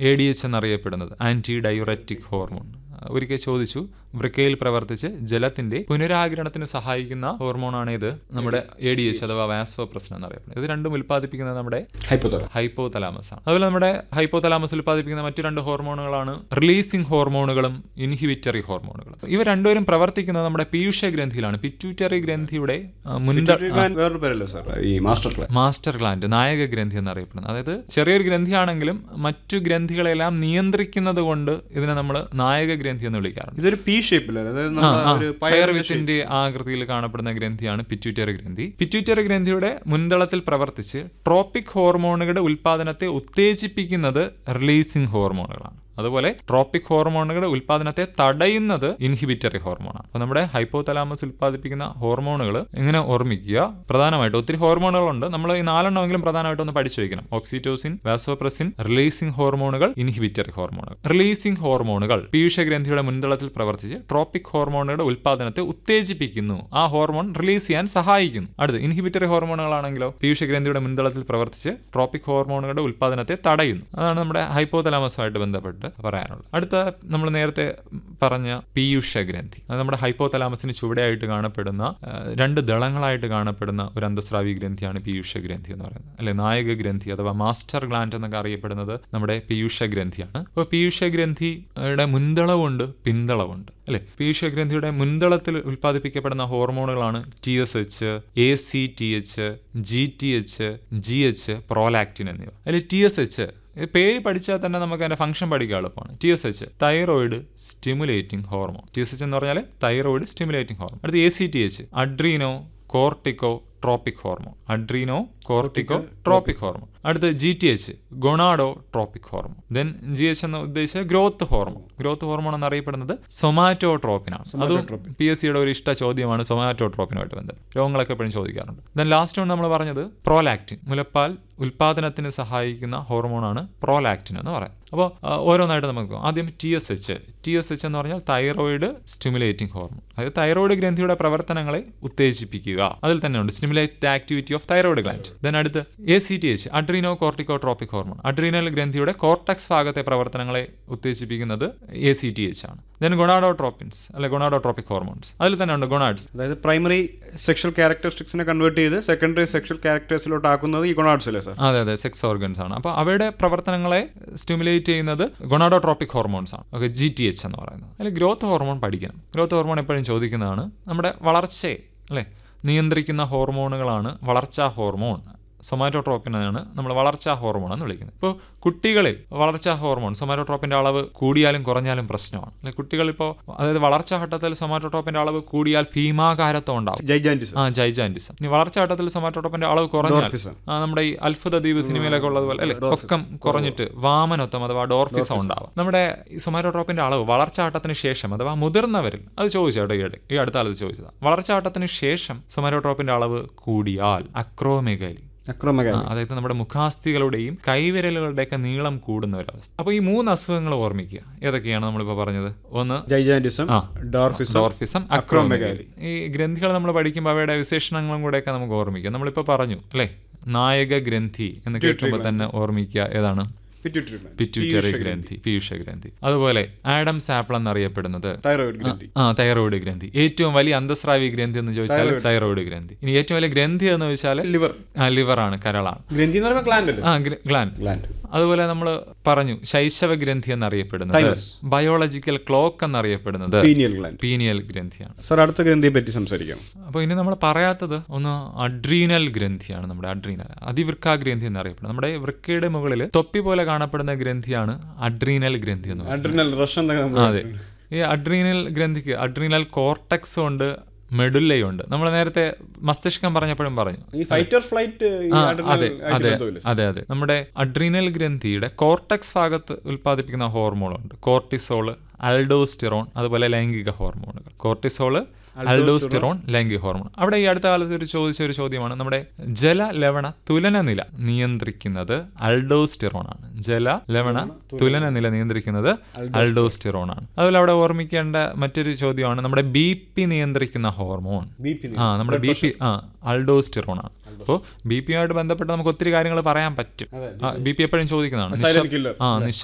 A D H എന്നറിയപ്പെടുന്നത് anti diuretic hormone ഒരിക്കൽ ചോദിച്ചു വൃക്കയിൽ പ്രവർത്തിച്ച് ജലത്തിന്റെ പുനരാകിരണത്തിന് സഹായിക്കുന്ന ഹോർമോണാണ് ഇത് നമ്മുടെ എ ഡി എച്ച് അഥവാ വാസോപ്രസൻ എന്നറിയപ്പെടുന്നത് ഇത് രണ്ടും ഉൽപ്പാദിപ്പിക്കുന്നത് നമ്മുടെ ഹൈപ്പോത്തല ഹൈപ്പോ തലാമസ് ആണ് അതുപോലെ നമ്മുടെ ഹൈപ്പോ തലാമസ് ഉൽപ്പാദിപ്പിക്കുന്ന മറ്റു രണ്ട് ഹോർമോണുകളാണ് റിലീസിംഗ് ഹോർമോണുകളും ഇൻഹിബിറ്ററി ഹോർമോണുകളും ഇവ രണ്ടുപേരും പ്രവർത്തിക്കുന്നത് നമ്മുടെ പീയൂഷ ഗ്രന്ഥിയിലാണ് പിറ്റ്യൂറ്ററി ഗ്രന്ഥിയുടെ ആ, മുൻത വേറൊരു പേരല്ലോ സാർ ഈ മാസ്റ്റർ ക്ലാസ് മാസ്റ്റർ ഗ്ലാൻഡ് നായക ഗ്രന്ഥി എന്നറിയപ്പെടുന്നത് അതായത് ചെറിയൊരു ഗ്രന്ഥിയാണെങ്കിലും മറ്റു ഗ്രന്ഥികളെല്ലാം നിയന്ത്രിക്കുന്നത് കൊണ്ട് ഇതിനെ നമ്മൾ നായക ഗ്രന്ഥി എന്ന് വിളിക്കാറുണ്ട് ഇതൊരു പി ഷേപ്പിലല്ലേ അതായത് ആ, നമ്മുടെ ആ. ഒരു പയർ പയർ വിത്തിന്റെ ആകൃതിയിൽ കാണപ്പെടുന്ന ഗ്രന്ഥിയാണ് പിറ്റ്യൂറ്ററി ഗ്രന്ഥി പിറ്റ്യൂറ്ററി ഗ്രന്ഥിയുടെ മുൻതളത്തിൽ പ്രവർത്തിച്ച് ട്രോപ്പിക് ഹോർമോണുകളുടെ ഉൽപാദനത്തെ ഉത്തേജിപ്പിക്കുന്നത് റിലീസിംഗ് ഹോർമോണുകളാണ് അതുപോലെ ട്രോപ്പിക് ഹോർമോണുകളുടെ ഉൽപാദനത്തെ തടയുന്നത് ഇൻഹിബിറ്ററി ഹോർമോണാണ് അപ്പോൾ നമ്മുടെ ഹൈപ്പോതലാമസ് ഉൽപ്പാദിപ്പിക്കുന്ന ഹോർമോണുകൾ എങ്ങനെ ഓർമ്മിക്കുക പ്രധാനമായിട്ട് ഒത്തിരി ഹോർമോണുകളുണ്ട് നമ്മൾ ഈ നാലെണ്ണമെങ്കിലും പ്രധാനമായിട്ട് ഒന്ന് പഠിച്ചു വയ്ക്കണം ഓക്സിറ്റോസിൻ വാസോപ്രസിൻ റിലീസിംഗ് ഹോർമോണുകൾ ഇൻഹിബിറ്ററി ഹോർമോണുകൾ റിലീസിംഗ് ഹോർമോണുകൾ പീയൂഷ ഗ്രന്ഥിയുടെ മുൻതളത്തിൽ പ്രവർത്തിച്ച് ട്രോപ്പിക് ഹോർമോണുകളുടെ ഉൽപാദനത്തെ ഉത്തേജിപ്പിക്കുന്നു ആ ഹോർമോൺ റിലീസ് ചെയ്യാൻ സഹായിക്കുന്നു അടുത്ത് ഇൻഹിബിറ്ററി ഹോർമോണുകളാണെങ്കിലോ പീയൂഷ ഗ്രന്ഥിയുടെ മുൻതളത്തിൽ പ്രവർത്തിച്ച് ട്രോപ്പിക് ഹോർമോണുകളുടെ ഉൽപാദനത്തെ തടയുന്നു അതാണ് നമ്മുടെ ഹൈപ്പോതലാമസുമായിട്ട് ബന്ധപ്പെട്ട് പറയാനുള്ളത് അടുത്ത നമ്മൾ നേരത്തെ പറഞ്ഞ പീയൂഷ ഗ്രന്ഥി അത് നമ്മുടെ ഹൈപ്പോതലാമസിന് ചുവടെയായിട്ട് കാണപ്പെടുന്ന ആ, രണ്ട് ദളങ്ങളായിട്ട് കാണപ്പെടുന്ന ഒരു അന്തസ്രാവി ഗ്രന്ഥിയാണ് പീയൂഷ ഗ്രന്ഥി എന്ന് പറയുന്നത് അല്ലെ നായക ഗ്രന്ഥി അഥവാ മാസ്റ്റർ ഗ്ലാൻഡ് എന്നൊക്കെ അറിയപ്പെടുന്നത് നമ്മുടെ പീയൂഷ ഗ്രന്ഥിയാണ് അപ്പോൾ പീയൂഷ ഗ്രന്ഥിയുടെ മുൻതളവുണ്ട് പിന്തളവുണ്ട് അല്ലെ പീയൂഷ ഗ്രന്ഥിയുടെ മുൻതളത്തിൽ ഉൽപ്പാദിപ്പിക്കപ്പെടുന്ന ഹോർമോണുകളാണ് T S H A C T H G T H G H prolactin എന്നിവ അതിൽ ടി എസ് എച്ച് ഈ പേര് പഠിച്ചാൽ തന്നെ നമുക്ക് അതിന്റെ ഫംഗ്ഷൻ പഠിക്കാൻ എളുപ്പമാണ് T S H thyroid stimulating hormone T S H എന്ന് പറഞ്ഞാൽ തൈറോയിഡ് സ്റ്റിമുലേറ്റിംഗ് ഹോർമോൺ അടുത്ത് A C T H adrenocorticotropic hormone adrenocorticotropic hormone അടുത്ത് G T H gonadotropic hormone then G H എന്ന് ഉദ്ദേശിച്ച growth hormone growth hormone എന്നറിയപ്പെടുന്നത് സൊമാറ്റോട്രോപ്പിനാണ് അതും P S സിയുടെ ഒരു ഇഷ്ട ചോദ്യമാണ് സൊമാറ്റോട്രോപ്പിനുമായിട്ട് ബന്ധപ്പെട്ട് രോഗങ്ങളൊക്കെ എപ്പോഴും ചോദിക്കാറുണ്ട് ദെൻ ലാസ്റ്റ് വൺ നമ്മൾ പറഞ്ഞത് പ്രോലാക്റ്റിൻ മുലപ്പാൽ ഉൽപാദനത്തിന് സഹായിക്കുന്ന ഹോർമോണാണ് പ്രോലാക്റ്റിൻ എന്ന് പറയുന്നത് അപ്പോൾ ഓരോന്നായിട്ട് നമുക്ക് നോക്കാം. ആദ്യം T S H T S H എന്ന് പറഞ്ഞാൽ തൈറോയിഡ് സ്റ്റിമുലേറ്റിംഗ് ഹോർമോൺ അതായത് തൈറോയിഡ് ഗ്രന്ഥിയുടെ പ്രവർത്തനങ്ങളെ ഉത്തേജിപ്പിക്കുക അതിൽ തന്നെയുണ്ട് stimulate activity of thyroid gland then അടുത്ത് A C T H adrenocorticotropic hormone adrenal ഗ്രന്ഥിയുടെ കോർട്ടക്സ് ഭാഗത്തെ പ്രവർത്തനങ്ങളെ ഉത്തേജിപ്പിക്കുന്നത് എ സി ടി എച്ച് ആണ് ദെൻ ഗൊണാഡോട്രോപ്പിൻസ് അല്ലെ ഗൊണാഡോട്രോപ്പിക് ഹോർമോൺസ് അതിൽ തന്നെ ഉണ്ട് ഗൊണാഡ്സ് അതായത് പ്രൈമറി സെക്ഷൽ ക്യാരക്ടറിസ്റ്റിക്സിനെ കൺവേർട്ട് ചെയ്ത് സെക്കൻഡറി സെക്ഷൽ ക്യാരക്ടേഴ്സിലോട്ട് ആക്കുന്നത് ഈ ഗുണാഡ്സ് അല്ലേ സാർ അതെ അതെ സെക്സ് ഓർഗൻസ് ആണ് അപ്പോൾ അവയുടെ പ്രവർത്തനങ്ങളെ സ്റ്റിമുലേറ്റ് ചെയ്യുന്നത് ഗൊണാഡോട്രോപ്പിക് ഹോർമോൺസ് ആണ് ഓക്കെ ജി ടി എച്ച് എന്ന് പറയുന്നത് അതിൽ ഗ്രോത്ത് ഹോർമോൺ പഠിക്കണം ഗ്രോത്ത് ഹോർമോൺ എപ്പോഴും ചോദിക്കുന്നതാണ് നമ്മുടെ വളർച്ചയെ അല്ലേ നിയന്ത്രിക്കുന്ന ഹോർമോണുകളാണ് വളർച്ചാ ഹോർമോൺ സൊമാറ്റോട്രോപ്പിനാണ് നമ്മൾ വളർച്ചാ ഹോർമോൺ എന്ന് വിളിക്കുന്നത് ഇപ്പോൾ കുട്ടികളിൽ വളർച്ചാ ഹോർമോൺ സൊമാറ്റോട്രോപ്പിന്റെ അളവ് കൂടിയാലും കുറഞ്ഞാലും പ്രശ്നമാണ് അല്ലെ കുട്ടികളിപ്പോൾ അതായത് വളർച്ചാ ഘട്ടത്തിൽ സൊമാറ്റോട്രോപ്പിന്റെ അളവ് കൂടിയാൽ ഭീമാകാരത്വം ഉണ്ടാവും ജൈജാൻറ്റിസം ആ ജൈജാൻറ്റിസം ഇനി വളർച്ചാ ഘട്ടത്തിൽ സൊമാറ്റോട്രോപ്പിന്റെ അളവ് കുറഞ്ഞാൽ Dwarfism. ആ, നമ്മുടെ ഈ അത്ഭുത ദ്വീപ് സിനിമയിലൊക്കെ ഉള്ളതുപോലെ അല്ലെ പൊക്കം കുറഞ്ഞിട്ട് വാമനത്വം അഥവാ ഡോർഫിസം ഉണ്ടാവും നമ്മുടെ ഈ സൊമാറ്റോട്രോപ്പിന്റെ അളവ് വളർച്ചാട്ടത്തിന് ശേഷം അഥവാ മുതിർന്നവരിൽ അത് ചോദിച്ചേട്ടോ ഈയിടെ ഈ അടുത്ത കാലത്ത് ചോദിച്ചതാണ് വളർച്ചാട്ടത്തിന് ശേഷം സൊമാറ്റോട്രോപ്പിന്റെ അളവ് കൂടിയാൽ അക്രോമെഗലി അക്രമക ആ, അതായത് നമ്മുടെ മുഖാസ്ഥികളുടെയും കൈവിരലുകളുടെയൊക്കെ നീളം കൂടുന്ന ഒരവസ്ഥ അപ്പോൾ ഈ മൂന്ന് അസുഖങ്ങൾ ഓർമ്മിക്കുക ഏതൊക്കെയാണ് നമ്മളിപ്പോൾ പറഞ്ഞത് ഒന്ന് ജൈജാൻറ്റിസം ആ. ഡോർഫിസം ഡോർഫിസം അക്രോമെഗാലി ഈ ഗ്രന്ഥികൾ നമ്മൾ പഠിക്കുമ്പോൾ അവയുടെ വിശേഷണങ്ങളും കൂടെയൊക്കെ നമുക്ക് ഓർമ്മിക്കാം നമ്മളിപ്പോൾ പറഞ്ഞു അല്ലേ നായക ഗ്രന്ഥി എന്ന് കേൾക്കുമ്പോൾ തന്നെ ഓർമ്മിക്കുക ഏതാണ് പിറ്റ്യൂട്ടറി gland. പിറ്റ്യൂറ്ററി ഗ്രന്ഥി പീയൂഷ ഗ്രന്ഥി അതുപോലെ ആഡം സാപ്പിൾ എന്നറിയപ്പെടുന്നത് തൈറോയിഡ് ഗ്രന്ഥി ആ തൈറോയിഡ് ഗ്രന്ഥി ഏറ്റവും വലിയ അന്തസ്രാവി ഗ്രന്ഥി എന്ന് ചോദിച്ചാൽ തൈറോയിഡ് ഗ്രന്ഥി ഇനി ഏറ്റവും വലിയ ഗ്രന്ഥി എന്ന് വെച്ചാൽ ലിവർ ലിവർ ആണ് കരളാണ് ഗ്രന്ഥി എന്ന് പറയുമ്പോൾ ഗ്ലാൻഡ് അല്ലേ ആ ഗ്ലാൻഡ് ഗ്ലാൻഡ് അതുപോലെ നമ്മൾ പറഞ്ഞു ശൈശവ ഗ്രന്ഥി എന്നറിയപ്പെടുന്നത് Thymus. ബയോളജിക്കൽ ക്ലോക്ക് എന്നറിയപ്പെടുന്നത് പീനിയൽ ഗ്ലാൻഡ് പീനിയൽ ഗ്രന്ഥിയാണ് സാർ അടുത്ത ഗ്രന്ഥിയെ പറ്റി സംസാരിക്കാം അപ്പോൾ ഇനി നമ്മൾ പറയാത്തത് ഒന്ന് അഡ്രീനൽ ഗ്രന്ഥിയാണ് നമ്മുടെ അഡ്രീനൽ അതിവൃക്ക ഗ്രന്ഥി എന്നറിയപ്പെടുന്നത് നമ്മുടെ വൃക്കയുടെ മുകളിൽ തൊപ്പി പോലെ കാണപ്പെടുന്ന ഗ്രന്ഥിയാണ് അഡ്രീനൽ ഗ്രന്ഥി എന്ന് പറയുന്നത് അഡ്രിനൽ റഷ് എന്നൊക്കെ നമ്മൾ അതെ ഈ അഡ്രീനൽ ഗ്രന്ഥിക്ക് അഡ്രീനൽ കോർട്ടക്സ് ഉണ്ട് മെഡുല്ലയുണ്ട് നമ്മൾ നേരത്തെ മസ്തിഷ്കം പറഞ്ഞപ്പോഴും പറഞ്ഞു ഈ ഫൈറ്റ് ഓർ ഫ്ലൈറ്റ് ആ, അതെ അതെ അതെ അതെ നമ്മുടെ അഡ്രീനൽ ഗ്രന്ഥിയുടെ കോർട്ടക്സ് ഭാഗത്ത് ഉൽപ്പാദിപ്പിക്കുന്ന ഹോർമോണുണ്ട് കോർട്ടിസോള് അൽഡോസ്റ്റിറോൺ അതുപോലെ ലൈംഗിക ഹോർമോണുകൾ കോർട്ടിസോള് അൽഡോസ്റ്റിറോൺ ലൈംഗിക ഹോർമോൺ അവിടെ ഈ അടുത്ത കാലത്ത് ഒരു ചോദിച്ച ഒരു ചോദ്യമാണ് നമ്മുടെ ജല ലവണ തുലന നില നിയന്ത്രിക്കുന്നത് അൽഡോസ്റ്റിറോൺ ആണ് ജല ലവണ തുലന നില നിയന്ത്രിക്കുന്നത് അൽഡോസ്റ്റിറോൺ ആണ് അതുപോലെ അവിടെ ഓർമ്മിക്കേണ്ട മറ്റൊരു ചോദ്യമാണ് നമ്മുടെ ബി പി നിയന്ത്രിക്കുന്ന ഹോർമോൺ ബി പി ആ നമ്മുടെ ബി പി ആ അൾഡോസ്റ്റിറോൺ ആണ് അപ്പോൾ ബി പിയുമായിട്ട് ബന്ധപ്പെട്ട് നമുക്ക് ഒത്തിരി കാര്യങ്ങൾ പറയാൻ പറ്റും ബി പി എപ്പോഴും ചോദിക്കുന്നതാണ് Silent നിശബ്- killer. ആ